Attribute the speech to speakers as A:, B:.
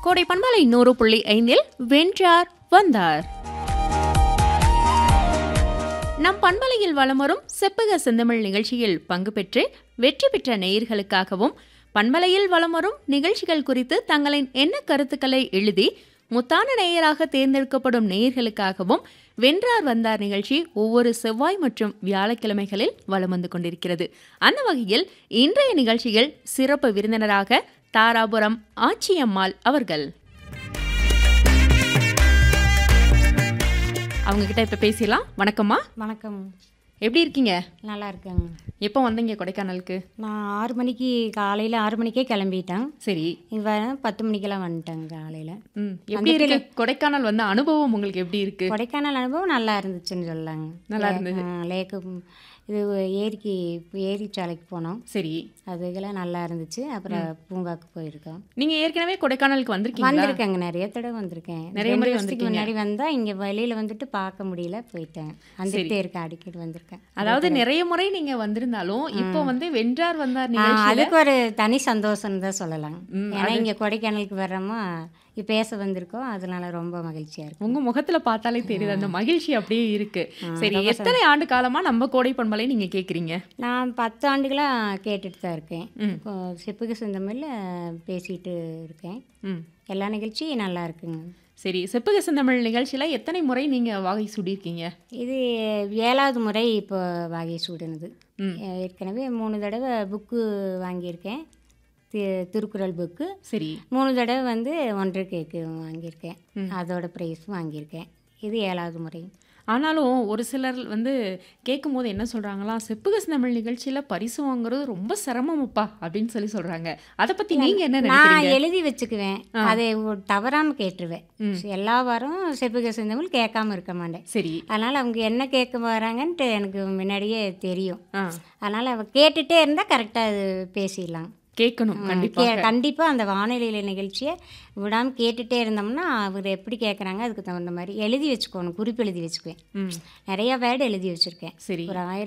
A: கோடை பண்பலை நூறு புள்ளி ஐந்தில் வென்றார் வந்தார் நம் பண்பலையில் வலம் வரும் செப்பக செந்தமிழ் நிகழ்ச்சியில் பங்கு பெற்று வெற்றி பெற்ற நேயர்களுக்காகவும் பண்பலையில் வலம் வரும் நிகழ்ச்சிகள் குறித்து தங்களின் எண்ண கருத்துக்களை எழுதி முத்தான நேயராக தேர்ந்தெடுக்கப்படும் நேயர்களுக்காகவும் வென்றார் வந்தார் நிகழ்ச்சி ஒவ்வொரு செவ்வாய் மற்றும் வியாழக்கிழமைகளில் வலம் வந்து கொண்டிருக்கிறது அந்த வகையில் இன்றைய நிகழ்ச்சியில் சிறப்பு விருந்தினராக தாராபுரம் ஆச்சியம்மாள் அவர்கள் அவங்க கிட்ட இப்ப பேசலாம் வணக்கம்மா
B: வணக்கம்
A: எப்படி இருக்கீங்க
B: நல்லா இருக்கேங்க
A: எப்போ வந்தீங்க கொடைக்கானலுக்கு
B: நான் ஆறு மணிக்கு காலையில் ஆறு மணிக்கே கிளம்பிட்டேன்
A: சரி
B: இவ பத்து மணிக்கெல்லாம் வந்துட்டேங்க காலையில்
A: ம் எப்படி இருக்கு கொடைக்கானல் வந்த அனுபவம் உங்களுக்கு எப்படி இருக்கு
B: கொடைக்கானல் அனுபவம் நல்லா இருந்துச்சுன்னு சொல்லலாங்க
A: நல்லா
B: லே-
A: இருந்தது.
B: ஆ, லேக்கு இது ஏரிக்கு ஏரி சாலைக்கு போனோம்
A: சரி
B: அதுக்கெல்லாம் நல்லா இருந்துச்சு அப்புறம் பூங்காக்கு போயிருக்கோம்
A: நீங்க ஏற்கனவே கொடைக்கானலுக்கு வந்திருக்கீங்களா
B: வந்திருக்கேங்க நிறைய தடவை வந்திருக்கேன்
A: நிறைய
B: ரெண்டு
A: முறை
B: வருஷத்துக்கு முன்னாடி வந்தா இங்க வெளியில வந்துட்டு பார்க்க முடியல போயிட்டேன் வந்துட்டே இருக்கேன் அடிக்கடி வந்திருக்கேன்
A: அதாவது நிறைய முறை நீங்க வந்திருந்தாலும் இப்போ வந்து வென்றார் வந்தார்
B: ஆ,
A: நிகழ்ச்சியில
B: அதுக்கு ஒரு தனி சந்தோஷம் தான் சொல்லலாம் ஏன்னா இங்க கொடைக்கானலுக்கு வர்றோமா இப்ப பேச வந்திருக்கோம் அதனால ரொம்ப மகிழ்ச்சியா இருக்கு
A: உங்க முகத்துல பார்த்தாலே தெரியுது அந்த மகிழ்ச்சி அப்படியே இருக்கு சரி எத்தனை ஆண்டு காலமா நம்ம கோடை பண்பலை நீங்க கேக்குறீங்க
B: நான் பத்து ஆண்டுகளா கேட்டுட்டு தான் இருக்கேன் இப்போ செப்புக்கு செந்தமிழ்ல பேசிட்டு இருக்கேன்
A: ம்
B: எல்லா நிகழ்ச்சியும் நல்லா இருக்குங்க
A: சரி செப்புக செந்தமிழ் நிகழ்ச்சியில எத்தனை முறை நீங்க வாகை சூடியிருக்கீங்க
B: இது ஏழாவது முறை இப்போ வாகை சூடினது
A: ம்.
B: ஏற்கனவே மூணு தடவை புக்கு வாங்கியிருக்கேன் தி- திருக்குறள் புக்கு
A: சரி
B: மூணு தடவை வந்து ஒன்றரை கேக்கு வாங்கியிருக்கேன் அதோட ப்ரைஸும் வாங்கியிருக்கேன் இது ஏழாவது முறை
A: ஆனாலும் ஒரு சிலர் வந்து கேட்கும்போது என்ன சொல்றாங்களா செப்புக செந்தமிழ் நிகழ்ச்சியில பரிசு வாங்குறது ரொம்ப சிரமமப்பா அப்படின்னு சொல்லி சொல்றாங்க அதை பத்தி நீங்க என்ன
B: நான்
A: நினைக்கிறீங்க
B: எழுதி வச்சுக்குவேன் அதை ஒ- தவறாம கேட்டுருவேன் எல்லா வாரம் செப்புக செந்தமிழ் கேட்காம இருக்க மாட்டேன்
A: சரி
B: அதனால் அவங்க என்ன கேட்க வராங்கன்ட்டு எனக்கு முன்னாடியே தெரியும்
A: ஆ
B: அதனால் அவ கேட்டுட்டே இருந்தால் கரெக்டாக அது பேசிடலாம்
A: கேட்கணும் கண்டிப்பா
B: கே கண்டிப்பாக அந்த வானொலியில நிகழ்ச்சியை விடாமல் கேட்டுட்டே இருந்தோம்னா அவர் எப்படி கேட்குறாங்க அதுக்கு தகுந்த மாதிரி எழுதி வச்சுக்கோணும் குறிப்பு எழுதி வச்சுக்குவேன்
A: ம்
B: நிறைய வேர்டு எழுதி வச்சுருக்கேன்
A: சரி
B: ஒரு ஆயிரம்